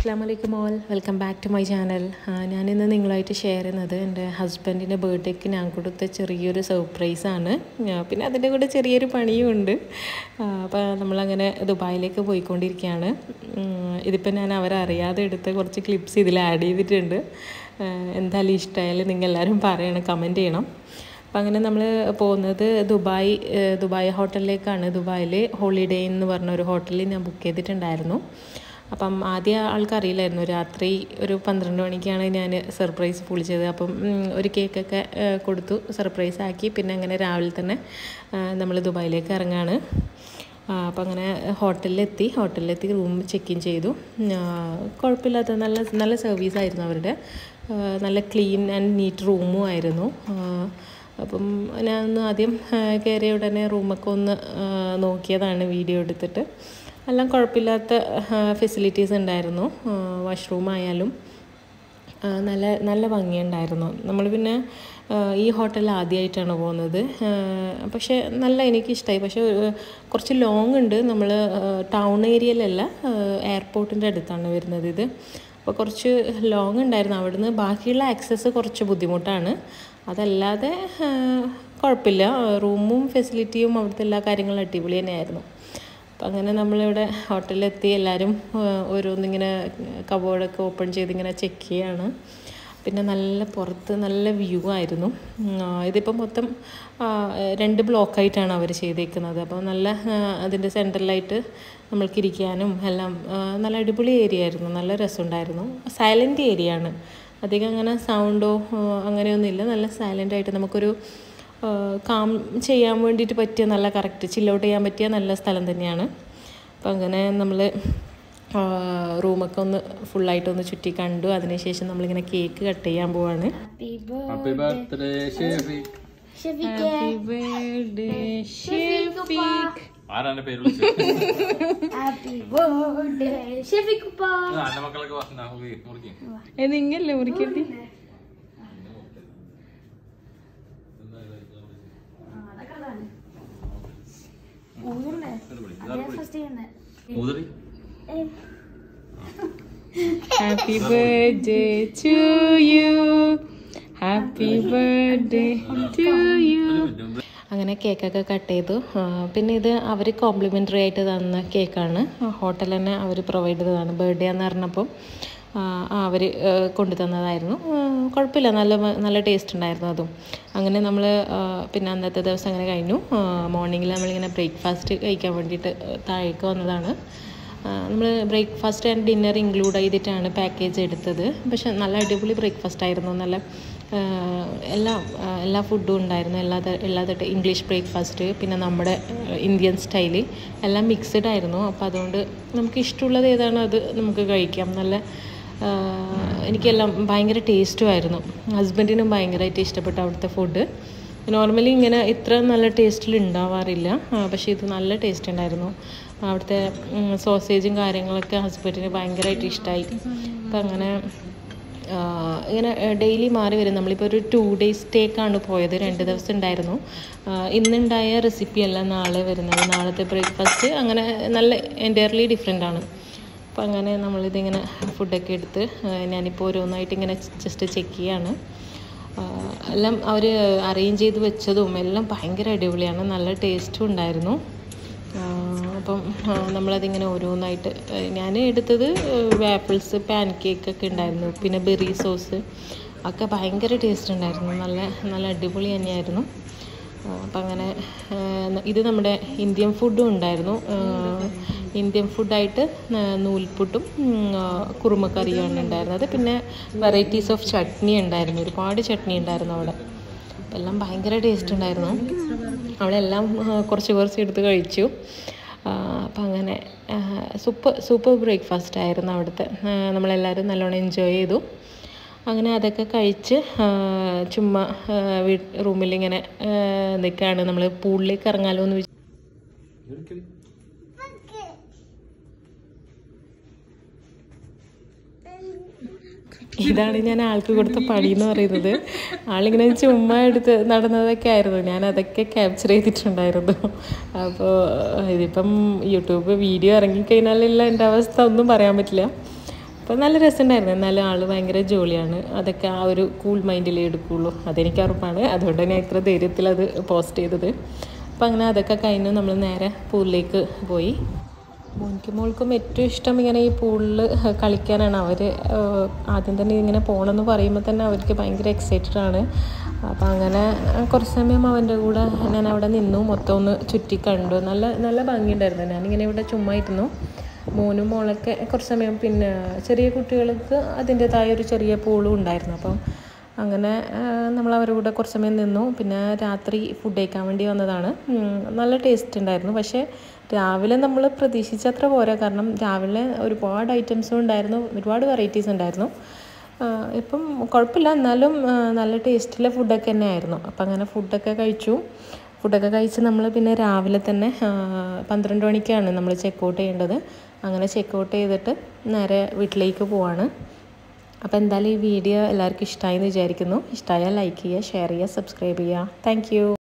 അസ്സാം വലൈക്കും all welcome back to my channel ഞാനിന്ന് നിങ്ങളായിട്ട് ഷെയർ ചെയ്യുന്നത് എൻ്റെ ഹസ്ബൻഡിൻ്റെ ബർത്ത്ഡേക്ക് ഞാൻ കൊടുത്ത ചെറിയൊരു സർപ്രൈസാണ് പിന്നെ അതിൻ്റെ കൂടെ ചെറിയൊരു പണിയും ഉണ്ട് അപ്പോൾ നമ്മളങ്ങനെ ദുബായിലേക്ക് പോയിക്കൊണ്ടിരിക്കുകയാണ് ഉം, ഇതിപ്പോൾ ഞാൻ അവരെ അറിയാതെ എടുത്ത കുറച്ച് ക്ലിപ്സ് ഇതിൽ ആഡ് ചെയ്തിട്ടുണ്ട് ആ, എന്തായാലും ഇഷ്ടമായാലും നിങ്ങൾ എല്ലാവരും പറയണം കമൻറ്റ് ചെയ്യണം അപ്പം അങ്ങനെ നമ്മൾ പോകുന്നത് ദുബായ് ഏഹ് ദുബായ് ഹോട്ടലിലേക്കാണ് ദുബായിൽ ഹോളിഡേ എന്ന് പറഞ്ഞ ഒരു ഹോട്ടലിൽ ഞാൻ ബുക്ക് ചെയ്തിട്ടുണ്ടായിരുന്നു അപ്പം ആദ്യം ആൾക്കറിയില്ലായിരുന്നു രാത്രി ഒരു പന്ത്രണ്ട് മണിക്കാണ് ഞാൻ സർപ്രൈസ് പൊളിച്ചത് അപ്പം ഉം, ഒരു കേക്കൊക്കെ ഏഹ് കൊടുത്തു സർപ്രൈസ് ആക്കി പിന്നെ അങ്ങനെ രാവിലെ തന്നെ നമ്മൾ ദുബായിലേക്ക് ഇറങ്ങാണ് അപ്പം അങ്ങനെ ഹോട്ടലിലെത്തി ഹോട്ടലിലെത്തി റൂം ചെക്ക് ഇൻ ചെയ്തു ആ, കുഴപ്പമില്ലാത്ത നല്ല നല്ല സർവീസായിരുന്നു അവരുടെ ആ, നല്ല ക്ലീൻ ആൻഡ് നീറ്റ് റൂമും ആയിരുന്നു ആ, അപ്പം ഞാൻ ഒന്ന് ആദ്യം ആ, കയറിയ ഉടനെ റൂമൊക്കെ ഒന്ന് ആ, നോക്കിയതാണ് വീഡിയോ എടുത്തിട്ട് എല്ലാം കുഴപ്പമില്ലാത്ത ഫെസിലിറ്റീസ് ഉണ്ടായിരുന്നു വാഷ്റൂം ആയാലും ആ, നല്ല നല്ല ഭംഗിയുണ്ടായിരുന്നു നമ്മൾ പിന്നെ ആ, ഈ ഹോട്ടലിൽ ആദ്യമായിട്ടാണ് പോകുന്നത് ആ, പക്ഷേ നല്ല എനിക്കിഷ്ടമായി പക്ഷേ ഒരു- കുറച്ച് ലോങ് ഉണ്ട് നമ്മൾ ടൗൺ ഏരിയയിലല്ല എയർപോർട്ടിൻ്റെ അടുത്താണ് വരുന്നത് ഇത് അപ്പോൾ കുറച്ച് ലോങ് ഉണ്ടായിരുന്നു അവിടുന്ന് ബാക്കിയുള്ള ആക്സസ് കുറച്ച് ബുദ്ധിമുട്ടാണ് അതല്ലാതെ ആ, കുഴപ്പമില്ല റൂമും ഫെസിലിറ്റിയും അവിടുത്തെ എല്ലാ കാര്യങ്ങളും അടിപൊളി തന്നെയായിരുന്നു അപ്പം അങ്ങനെ നമ്മളിവിടെ ഹോട്ടലിലെത്തി എല്ലാവരും ആ, ഓരോന്നിങ്ങനെ കബോർഡൊക്കെ ഓപ്പൺ ചെയ്ത് ഇങ്ങനെ ചെക്ക് ചെയ്യാണ് പിന്നെ നല്ല പുറത്ത് നല്ല വ്യൂ ആയിരുന്നു ഉം, ആ, ഇതിപ്പോൾ മൊത്തം ആ, രണ്ട് ബ്ലോക്കായിട്ടാണ് അവർ ചെയ്തേക്കുന്നത് അപ്പോൾ നല്ല ആ, അതിൻ്റെ സെൻറ്ററിലായിട്ട് നമ്മൾക്ക് ഇരിക്കാനും എല്ലാം ആ, നല്ല അടിപൊളി ഏരിയ ആയിരുന്നു നല്ല രസമുണ്ടായിരുന്നു സൈലൻറ്റ് ഏരിയ ആണ് അധികം അങ്ങനെ സൗണ്ടോ അങ്ങനെയൊന്നുമില്ല നല്ല സൈലൻ്റ് ആയിട്ട് നമുക്കൊരു കാം ചെയ്യാൻ വേണ്ടിയിട്ട് പറ്റിയ നല്ല കറക്റ്റ് ചില്ലൗട്ട് ചെയ്യാൻ പറ്റിയ നല്ല സ്ഥലം തന്നെയാണ് അപ്പം അങ്ങനെ നമ്മൾ റൂമൊക്കെ ഒന്ന് ഫുള്ളായിട്ടൊന്ന് ചുറ്റി കണ്ടു അതിനുശേഷം നമ്മളിങ്ങനെ കേക്ക് കട്ട് ചെയ്യാൻ പോവാണ് Happy Happy birthday, Shefik. birthday, ആരാണ് പേര് വിളിച്ചത് Happy birthday, Shafiq Upa. ആ, എന്റെ മക്കളൊക്കെ പറഞ്ഞ മുറിക്കും നിങ്ങല്ലേ മുറിക്കട്ടി മുതിരി happy birthday to you happy birthday to you അങ്ങനെ കേക്കൊക്കെ കട്ട് ചെയ്തു ആ, പിന്നെ ഇത് അവർ കോംപ്ലിമെൻ്ററി ആയിട്ട് തന്ന കേക്കാണ് ഹോട്ടൽ തന്നെ അവർ പ്രൊവൈഡ് ചെയ്തതാണ് ബർത്ത്ഡേ എന്ന് പറഞ്ഞപ്പം അവർ കൊണ്ടു തന്നതായിരുന്നു ആ, കുഴപ്പമില്ല നല്ല മ- നല്ല ടേസ്റ്റ് ഉണ്ടായിരുന്നു അതും അങ്ങനെ നമ്മൾ പിന്നെ അന്നത്തെ ദിവസം അങ്ങനെ കഴിഞ്ഞു മോർണിംഗിൽ നമ്മളിങ്ങനെ ബ്രേക്ക്ഫാസ്റ്റ് കഴിക്കാൻ വേണ്ടിയിട്ട് താഴേക്ക് വന്നതാണ് നമ്മൾ ബ്രേക്ക്ഫാസ്റ്റ് ആൻഡ് ഡിന്നർ ഇൻക്ലൂഡ് ചെയ്തിട്ടാണ് പാക്കേജ് എടുത്തത് പക്ഷെ നല്ല അടിപൊളി ബ്രേക്ക്ഫാസ്റ്റ് ആയിരുന്നു നല്ല ആ, എല്ലാ ആ, എല്ലാ ഫുഡും ഉണ്ടായിരുന്നു എല്ലാ ത- എല്ലാ തട്ട് ഇംഗ്ലീഷ് ബ്രേക്ക്ഫാസ്റ്റ് പിന്നെ നമ്മുടെ ആ, ഇന്ത്യൻ സ്റ്റൈല് എല്ലാം മിക്സഡ് ആയിരുന്നു അപ്പോൾ അതുകൊണ്ട് നമുക്ക് ഇഷ്ടമുള്ളത് ഏതാണോ അത് നമുക്ക് കഴിക്കാം നല്ല ആ, എനിക്കെല്ലാം ഭയങ്കര ടേസ്റ്റും ആയിരുന്നു ഹസ്ബൻഡിനും ഭയങ്കരമായിട്ട് ഇഷ്ടപ്പെട്ടു അവിടുത്തെ ഫുഡ് നോർമലി ഇങ്ങനെ ഇത്ര നല്ല ടേസ്റ്റിൽ ഉണ്ടാവാറില്ല ആ, പക്ഷേ ഇത് നല്ല ടേസ്റ്റ് ഉണ്ടായിരുന്നു അവിടുത്തെ സോസേജും കാര്യങ്ങളൊക്കെ ഹസ്ബൻഡിന് ഭയങ്കരമായിട്ട് ഇഷ്ടമായി അപ്പം അങ്ങനെ ആ, ഇങ്ങനെ ഡെയിലി മാറി വരും നമ്മളിപ്പോൾ ഒരു ടു ഡേയ്സ് സ്റ്റേക്കാണ് പോയത് രണ്ട് ദിവസം ഉണ്ടായിരുന്നു ആ, ഇന്നുണ്ടായ റെസിപ്പി അല്ല നാളെ വരുന്നത് നാളത്തെ ബ്രേക്ക്ഫാസ്റ്റ് അങ്ങനെ നല്ല എൻറ്റയർലി ഡിഫറെൻ്റ് ആണ് അപ്പോൾ അങ്ങനെ നമ്മളിതിങ്ങനെ ഫുഡൊക്കെ എടുത്ത് ആ, ഞാനിപ്പോൾ ഓരോന്നായിട്ട് ഇങ്ങനെ ജസ്റ്റ് ചെക്ക് ചെയ്യാണ് ആ, എല്ലാം അവർ അറേഞ്ച് ചെയ്ത് വെച്ചതും എല്ലാം ഭയങ്കര അടിപൊളിയാണ് നല്ല ടേസ്റ്റും ഉണ്ടായിരുന്നു ആ, അപ്പം ആ, നമ്മളതിങ്ങനെ ഓരോന്നായിട്ട് ഞാൻ എടുത്തത് വാപ്പിൾസ് പാൻ കേക്ക് ഒക്കെ ഉണ്ടായിരുന്നു പിന്നെ ബെറി സോസ് ഒക്കെ ഭയങ്കര ടേസ്റ്റ് ഉണ്ടായിരുന്നു നല്ല നല്ല അടിപൊളി തന്നെയായിരുന്നു ആ, അപ്പം അങ്ങനെ ആ, ഇത് നമ്മുടെ ഇന്ത്യൻ ഫുഡും ഉണ്ടായിരുന്നു ആ, ഇന്ത്യൻ ഫുഡായിട്ട് ന- നൂൽപുട്ടും ഉം, ആ, കുറുമക്കറിയാണ് ഉണ്ടായിരുന്നത് പിന്നെ വെറൈറ്റീസ് ഓഫ് ചട്നി ഉണ്ടായിരുന്നു ഒരുപാട് ചട്നി ഉണ്ടായിരുന്നു അവിടെ എല്ലാം ഭയങ്കര ടേസ്റ്റ് ഉണ്ടായിരുന്നു അവളെല്ലാം ആ, കുറച്ച് കുറച്ച് എടുത്ത് കഴിച്ചു ആ, അപ്പം അങ്ങനെ സൂപ്പർ സൂപ്പർ ബ്രേക്ക്ഫാസ്റ്റ് ആയിരുന്നു അവിടുത്തെ ആ, നമ്മളെല്ലാവരും നല്ലോണം എൻജോയ് ചെയ്തു അങ്ങനെ അതൊക്കെ കഴിച്ച് ആ, ചുമ്മാ വീ റൂമിലിങ്ങനെ നിൽക്കുകയാണ് നമ്മൾ പൂളിലേക്ക് ഇറങ്ങാലോ എന്ന് വിചാരിച്ചു ഇതാണ് ഞാൻ ആൾക്ക് കൊടുത്ത പണി എന്ന് പറയുന്നത് ആളിങ്ങനെ ചുമ്മാ എടുത്ത് നടന്നതൊക്കെ ആയിരുന്നു ഞാൻ അതൊക്കെ ക്യാപ്ചർ ചെയ്തിട്ടുണ്ടായിരുന്നു അപ്പോൾ ഇതിപ്പം യൂട്യൂബ് വീഡിയോ ഇറങ്ങിക്കഴിഞ്ഞാലുള്ള എൻ്റെ അവസ്ഥ ഒന്നും പറയാൻ പറ്റില്ല അപ്പം അപ്പോൾ നല്ല രസമുണ്ടായിരുന്നു എന്നാലും ആൾ ഭയങ്കര ജോലിയാണ് അതൊക്കെ ആ ഒരു കൂൾ മൈൻഡിലേ എടുക്കുകയുള്ളൂ അതെനിക്ക് ഉറപ്പാണ് അതുകൊണ്ട് ഞാൻ ഇത്ര ധൈര്യത്തിൽ അത് പോസ്റ്റ് ചെയ്തത് അപ്പോൾ അങ്ങനെ അതൊക്കെ കഴിഞ്ഞ് നമ്മൾ നേരെ പൂളിലേക്ക് പോയി മോനിക്കും മോൾക്കും ഏറ്റവും ഇഷ്ടം ഇങ്ങനെ ഈ പൂളിൽ കളിക്കാനാണ് അവർ ആദ്യം തന്നെ ഇങ്ങനെ പോകണമെന്ന് പറയുമ്പോൾ തന്നെ അവർക്ക് ഭയങ്കര എക്സൈറ്റഡ് ആണ് അപ്പം അങ്ങനെ കുറച്ച് സമയം അവൻ്റെ കൂടെ ഞാൻ അവിടെ നിന്നു മൊത്തം ഒന്ന് ചുറ്റി കണ്ടു നല്ല നല്ല ഭംഗിയുണ്ടായിരുന്നു ഞാനിങ്ങനെ ഇവിടെ ചുമ്മാ ഇരുന്നു മോനും മോളൊക്കെ കുറച്ച് സമയം പിന്നെ ചെറിയ കുട്ടികൾക്ക് അതിൻ്റെതായ ഒരു ചെറിയ പൂളും ഉണ്ടായിരുന്നു അപ്പം അങ്ങനെ നമ്മൾ അവരുടെ കൂടെ കുറച്ച് സമയം നിന്നു പിന്നെ രാത്രി ഫുഡ് കഴിക്കാൻ വേണ്ടി വന്നതാണ് ഉം, നല്ല ടേസ്റ്റ് ഉണ്ടായിരുന്നു പക്ഷേ രാവിലെ നമ്മൾ പ്രതീക്ഷിച്ചത്ര പോരാ കാരണം രാവിലെ ഒരുപാട് ഐറ്റംസും ഉണ്ടായിരുന്നു ഒരുപാട് വെറൈറ്റീസ് ഉണ്ടായിരുന്നു ആ, ഇപ്പം കുഴപ്പമില്ല എന്നാലും ആ, നല്ല ടേസ്റ്റിലെ ഫുഡൊക്കെ തന്നെ ആയിരുന്നു അപ്പം അങ്ങനെ ഫുഡൊക്കെ കഴിച്ചു ഫുഡൊക്കെ കഴിച്ച് നമ്മൾ പിന്നെ രാവിലെ തന്നെ ആ, പന്ത്രണ്ട് മണിക്കാണ് നമ്മൾ ചെക്ക് ഔട്ട് ചെയ്യേണ്ടത് അങ്ങനെ ചെക്ക് ഔട്ട് ചെയ്തിട്ട് നേരെ വീട്ടിലേക്ക് പോവാണ് അപ്പോൾ എന്തായാലും ഈ വീഡിയോ എല്ലാവർക്കും ഇഷ്ടമായി എന്ന് വിചാരിക്കുന്നു ഇഷ്ടമായാൽ ലൈക്ക് ചെയ്യുക ഷെയർ ചെയ്യുക സബ്സ്ക്രൈബ് ചെയ്യുക താങ്ക്